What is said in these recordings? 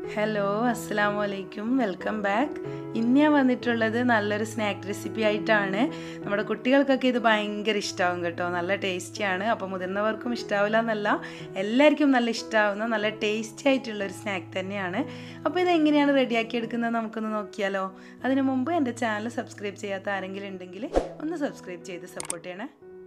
hello അസ്സാം വലൈക്കും welcome back ഇന്ന് ഞാൻ വന്നിട്ടുള്ളത് നല്ലൊരു സ്നാക്ക് റെസിപ്പി ആയിട്ടാണ് നമ്മുടെ കുട്ടികൾക്കൊക്കെ ഇത് ഭയങ്കര ഇഷ്ടമാവും കേട്ടോ നല്ല ടേസ്റ്റിയാണ് അപ്പോൾ മുതിർന്നവർക്കും ഇഷ്ടാവില്ല എന്നല്ല എല്ലാവർക്കും നല്ല ഇഷ്ടമാവുന്ന നല്ല ടേസ്റ്റി ആയിട്ടുള്ളൊരു സ്നാക്ക് തന്നെയാണ് അപ്പോൾ ഇത് എങ്ങനെയാണ് റെഡിയാക്കി എടുക്കുന്നത് നമുക്കൊന്ന് നോക്കിയാലോ അതിനു മുമ്പ് എൻ്റെ ചാനൽ സബ്സ്ക്രൈബ് ചെയ്യാത്ത ആരെങ്കിലും ഉണ്ടെങ്കിൽ ഒന്ന് സബ്സ്ക്രൈബ് ചെയ്ത് സപ്പോർട്ട് ചെയ്യണേ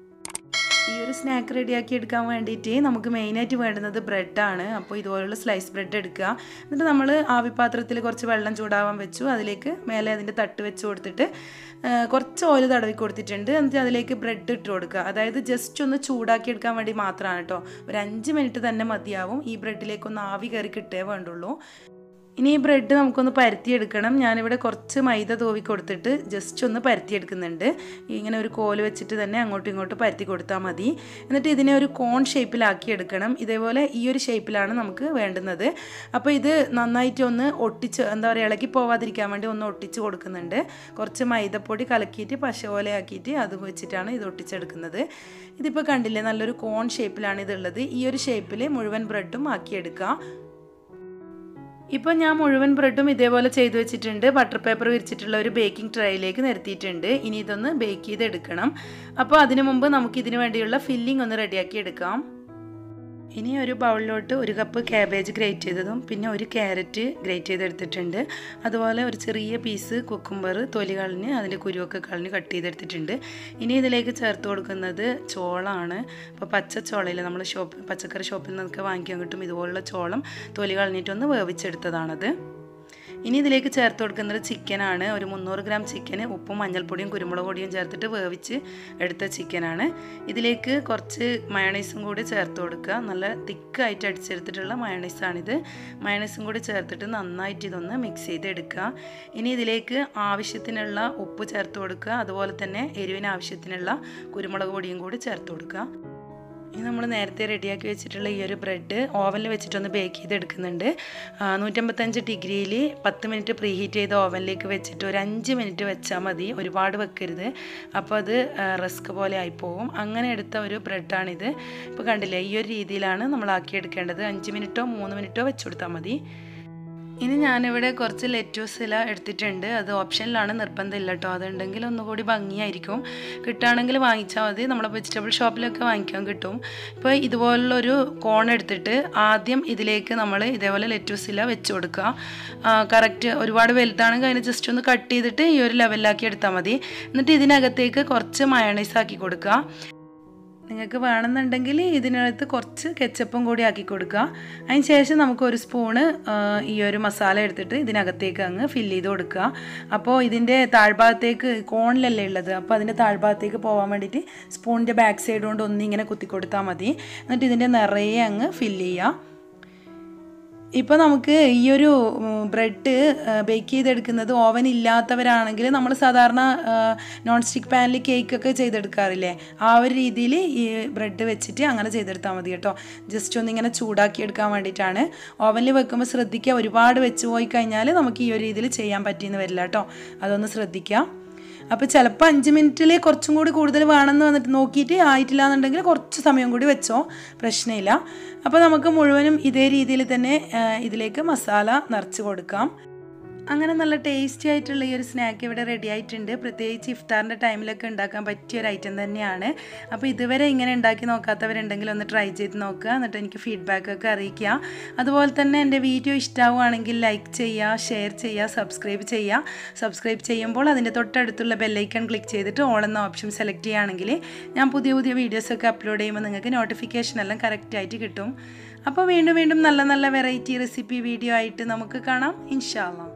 ഈ ഒരു സ്നാക്ക് റെഡിയാക്കി എടുക്കാൻ വേണ്ടിയിട്ട് നമുക്ക് മെയിനായിട്ട് വേണ്ടുന്നത് ബ്രെഡാണ് അപ്പോൾ ഇതുപോലുള്ള സ്ലൈസ് ബ്രെഡ് എടുക്കുക എന്നിട്ട് നമ്മൾ ആവിപാത്രത്തിൽ കുറച്ച് വെള്ളം ചൂടാവാൻ വെച്ചു അതിലേക്ക് മേലെ അതിൻ്റെ തട്ട് വെച്ച് കൊടുത്തിട്ട് കുറച്ച് ഓയിൽ തടവി കൊടുത്തിട്ടുണ്ട് എന്നിട്ട് അതിലേക്ക് ബ്രെഡ് ഇട്ട് കൊടുക്കുക അതായത് ജസ്റ്റ് ഒന്ന് ചൂടാക്കി എടുക്കാൻ വേണ്ടി മാത്രമാണ് കേട്ടോ ഒരു അഞ്ച് മിനിറ്റ് തന്നെ മതിയാവും ഈ ബ്രെഡിലേക്ക് ഒന്ന് ആവി കയറി കിട്ടേ വേണ്ടുള്ളൂ ഇനി ഈ ബ്രെഡ് നമുക്കൊന്ന് പരത്തിയെടുക്കണം ഞാനിവിടെ കുറച്ച് മൈദ തൂവി കൊടുത്തിട്ട് ജസ്റ്റ് ഒന്ന് പരത്തിയെടുക്കുന്നുണ്ട് ഇങ്ങനെ ഒരു കോല് വെച്ചിട്ട് തന്നെ അങ്ങോട്ടും ഇങ്ങോട്ടും പരത്തി കൊടുത്താൽ മതി എന്നിട്ട് ഇതിനെ ഒരു കോൺ ഷേപ്പിലാക്കി എടുക്കണം ഇതേപോലെ ഈ ഒരു ഷേപ്പിലാണ് നമുക്ക് വേണ്ടുന്നത് അപ്പോൾ ഇത് നന്നായിട്ട് ഒന്ന് ഒട്ടിച്ച് എന്താ പറയുക ഇളക്കി പോവാതിരിക്കാൻ വേണ്ടി ഒന്ന് ഒട്ടിച്ച് കൊടുക്കുന്നുണ്ട് കുറച്ച് മൈദപ്പൊടി കലക്കിയിട്ട് പശ പോലെ ആക്കിയിട്ട് അത് വെച്ചിട്ടാണ് ഇത് ഒട്ടിച്ചെടുക്കുന്നത് ഇതിപ്പോൾ കണ്ടില്ലേ നല്ലൊരു കോൺ ഷേപ്പിലാണ് ഇതുള്ളത് ഈ ഒരു ഷേപ്പിൽ മുഴുവൻ ബ്രെഡും ആക്കിയെടുക്കുക ഇപ്പോൾ ഞാൻ മുഴുവൻ ബ്രെഡും ഇതേപോലെ ചെയ്തു വെച്ചിട്ടുണ്ട് ബട്ടർ പേപ്പർ വിരിച്ചിട്ടുള്ള ഒരു ബേക്കിംഗ് ട്രേയിലേക്ക് നിരത്തിയിട്ടുണ്ട് ഇനി ഇതൊന്ന് ബേക്ക് ചെയ്തെടുക്കണം അപ്പോൾ അതിനു മുമ്പ് നമുക്ക് ഇതിനു വേണ്ടിയുള്ള ഫില്ലിംഗ് ഒന്ന് റെഡിയാക്കി എടുക്കാം ഇനി ഒരു ബൗളിലോട്ട് ഒരു കപ്പ് ക്യാബേജ് ഗ്രേറ്റ് ചെയ്തതും പിന്നെ ഒരു ക്യാരറ്റ് ഗ്രേറ്റ് ചെയ്തെടുത്തിട്ടുണ്ട് അതുപോലെ ഒരു ചെറിയ പീസ് കുക്കുംബർ തൊലി കളഞ്ഞ് അതിൻ്റെ കുരുവൊക്കെ കളഞ്ഞ് കട്ട് ചെയ്തെടുത്തിട്ടുണ്ട് ഇനി ഇതിലേക്ക് ചേർത്ത് കൊടുക്കുന്നത് ചോളമാണ് അപ്പോൾ പച്ച ചോളയിൽ നമ്മൾ ഷോപ്പ് പച്ചക്കറി ഷോപ്പിൽ നിന്നൊക്കെ വാങ്ങിക്കാൻ കിട്ടും ഇതുപോലുള്ള ചോളം തൊലി കളഞ്ഞിട്ടൊന്ന് വേവിച്ചെടുത്തതാണത് ഇനി ഇതിലേക്ക് ചേർത്ത് കൊടുക്കുന്നത് ചിക്കനാണ് ഒരു മുന്നൂറ് ഗ്രാം ചിക്കന് ഉപ്പും മഞ്ഞൾപ്പൊടിയും കുരുമുളക് പൊടിയും ചേർത്തിട്ട് വേവിച്ച് എടുത്ത ചിക്കനാണ് ഇതിലേക്ക് കുറച്ച് മയണൈസും കൂടി ചേർത്ത് കൊടുക്കുക നല്ല തിക്കായിട്ട് അടിച്ചെടുത്തിട്ടുള്ള മയണൈസാണിത് മയണൈസും കൂടി ചേർത്തിട്ട് നന്നായിട്ട് ഇതൊന്ന് മിക്സ് ചെയ്തെടുക്കുക ഇനി ഇതിലേക്ക് ആവശ്യത്തിനുള്ള ഉപ്പ് ചേർത്ത് കൊടുക്കുക അതുപോലെ തന്നെ എരിവിന് ആവശ്യത്തിനുള്ള കുരുമുളക് പൊടിയും കൂടി ചേർത്ത് കൊടുക്കുക ഇനി നമ്മൾ നേരത്തെ റെഡിയാക്കി വെച്ചിട്ടുള്ള ഈ ഒരു ബ്രെഡ് ഓവനിൽ വെച്ചിട്ടൊന്ന് ബേക്ക് ചെയ്തെടുക്കുന്നുണ്ട് നൂറ്റമ്പത്തഞ്ച് ഡിഗ്രിയിൽ പത്ത് മിനിറ്റ് പ്രീ ഹീറ്റ് ചെയ്ത ഓവനിലേക്ക് വെച്ചിട്ട് ഒരു അഞ്ച് മിനിറ്റ് വെച്ചാൽ മതി ഒരുപാട് വെക്കരുത് അപ്പോൾ അത് റിസ്ക് പോലെ ആയിപ്പോവും അങ്ങനെ എടുത്ത ഒരു ബ്രെഡാണിത് ഇപ്പോൾ കണ്ടില്ലേ ഈ ഒരു രീതിയിലാണ് നമ്മൾ ആക്കിയെടുക്കേണ്ടത് അഞ്ച് മിനിറ്റോ മൂന്ന് മിനിറ്റോ വെച്ച് കൊടുത്താൽ മതി ഇനി ഞാനിവിടെ കുറച്ച് ലെറ്റൂസ് ഇല എടുത്തിട്ടുണ്ട് അത് ഓപ്ഷനിലാണ് നിർബന്ധമില്ല കേട്ടോ അതുണ്ടെങ്കിൽ ഒന്നുകൂടി ഭംഗിയായിരിക്കും കിട്ടുകയാണെങ്കിൽ വാങ്ങിച്ചാൽ മതി നമ്മളെ വെജിറ്റബിൾ ഷോപ്പിലൊക്കെ വാങ്ങിക്കാൻ കിട്ടും ഇപ്പോൾ ഇതുപോലുള്ളൊരു കോൺ എടുത്തിട്ട് ആദ്യം ഇതിലേക്ക് നമ്മൾ ഇതേപോലെ ലെറ്റൂസ് ഇല വെച്ച് കൊടുക്കുക കറക്റ്റ് ഒരുപാട് വലുതാണെങ്കിൽ അതിന് ജസ്റ്റ് ഒന്ന് കട്ട് ചെയ്തിട്ട് ഈ ഒരു ലെവലിലാക്കി എടുത്താൽ മതി എന്നിട്ട് ഇതിനകത്തേക്ക് കുറച്ച് മയണൈസ് ആക്കി കൊടുക്കുക നിങ്ങൾക്ക് വേണമെന്നുണ്ടെങ്കിൽ ഇതിനകത്ത് കുറച്ച് കെച്ചപ്പും കൂടി ആക്കി കൊടുക്കുക അതിന് ശേഷം നമുക്ക് ഒരു സ്പൂണ് ഈ ഒരു മസാല എടുത്തിട്ട് ഇതിനകത്തേക്ക് അങ്ങ് ഫില്ല് ചെയ്ത് കൊടുക്കുക അപ്പോൾ ഇതിൻ്റെ താഴ്ഭാഗത്തേക്ക് കോണിലല്ലേ ഉള്ളത് അപ്പോൾ അതിൻ്റെ താഴ്ഭാഗത്തേക്ക് പോകാൻ വേണ്ടിയിട്ട് സ്പൂണിൻ്റെ ബാക്ക് സൈഡ് കൊണ്ട് ഒന്നിങ്ങനെ കുത്തി കൊടുത്താൽ മതി എന്നിട്ട് ഇതിൻ്റെ നിറയെ അങ്ങ് ഫില്ല് ചെയ്യുക ഇപ്പോൾ നമുക്ക് ഈ ഒരു ബ്രെഡ് ബേക്ക് ചെയ്തെടുക്കുന്നത് ഓവൻ ഇല്ലാത്തവരാണെങ്കിൽ നമ്മൾ സാധാരണ നോൺ സ്റ്റിക്ക് പാനിൽ കേക്കൊക്കെ ചെയ്തെടുക്കാറില്ലേ ആ ഒരു രീതിയിൽ ഈ ബ്രെഡ് വെച്ചിട്ട് അങ്ങനെ ചെയ്തെടുത്താൽ മതി കേട്ടോ ജസ്റ്റ് ഒന്ന് ഇങ്ങനെ ചൂടാക്കി എടുക്കാൻ വേണ്ടിയിട്ടാണ് ഓവനിൽ വെക്കുമ്പോൾ ശ്രദ്ധിക്കുക ഒരുപാട് വെച്ച് പോയി കഴിഞ്ഞാൽ നമുക്ക് ഈ ഒരു രീതിയിൽ ചെയ്യാൻ പറ്റിയെന്ന് വരില്ല കേട്ടോ അതൊന്ന് ശ്രദ്ധിക്കുക അപ്പോൾ ചിലപ്പോൾ അഞ്ച് മിനിറ്റിൽ കുറച്ചും കൂടി കൂടുതൽ വേണമെന്ന് വന്നിട്ട് നോക്കിയിട്ട് ആയിട്ടില്ല എന്നുണ്ടെങ്കിൽ കുറച്ച് സമയം കൂടി വെച്ചോ പ്രശ്നമില്ല അപ്പോൾ നമുക്ക് മുഴുവനും ഇതേ രീതിയിൽ തന്നെ ഇതിലേക്ക് മസാല നിറച്ച് കൊടുക്കാം അങ്ങനെ നല്ല ടേസ്റ്റി ആയിട്ടുള്ള ഈ ഒരു സ്നാക്ക് ഇവിടെ റെഡി ആയിട്ടുണ്ട് പ്രത്യേകിച്ച് ഇഫ്താറിൻ്റെ ടൈമിലൊക്കെ ഉണ്ടാക്കാൻ പറ്റിയ ഒരു ഐറ്റം തന്നെയാണ് അപ്പോൾ ഇതുവരെ ഇങ്ങനെ ഉണ്ടാക്കി നോക്കാത്തവരുണ്ടെങ്കിൽ ഒന്ന് ട്രൈ ചെയ്ത് നോക്കുക എന്നിട്ട് എനിക്ക് ഫീഡ്ബാക്കൊക്കെ അറിയിക്കുക അതുപോലെ തന്നെ എൻ്റെ വീഡിയോ ഇഷ്ടമാവുകയാണെങ്കിൽ ലൈക്ക് ചെയ്യുക ഷെയർ ചെയ്യുക സബ്സ്ക്രൈബ് ചെയ്യുക സബ്സ്ക്രൈബ് ചെയ്യുമ്പോൾ അതിൻ്റെ തൊട്ടടുത്തുള്ള ബെല്ലൈക്കൺ ക്ലിക്ക് ചെയ്തിട്ട് ഓൾ എന്ന ഓപ്ഷൻ സെലക്ട് ചെയ്യുകയാണെങ്കിൽ ഞാൻ പുതിയ പുതിയ വീഡിയോസൊക്കെ അപ്ലോഡ് ചെയ്യുമ്പോൾ നിങ്ങൾക്ക് നോട്ടിഫിക്കേഷൻ എല്ലാം കറക്റ്റായിട്ട് കിട്ടും അപ്പോൾ വീണ്ടും വീണ്ടും നല്ല നല്ല വെറൈറ്റി റെസിപ്പി വീഡിയോ ആയിട്ട് നമുക്ക് കാണാം ഇൻഷാല്ലാം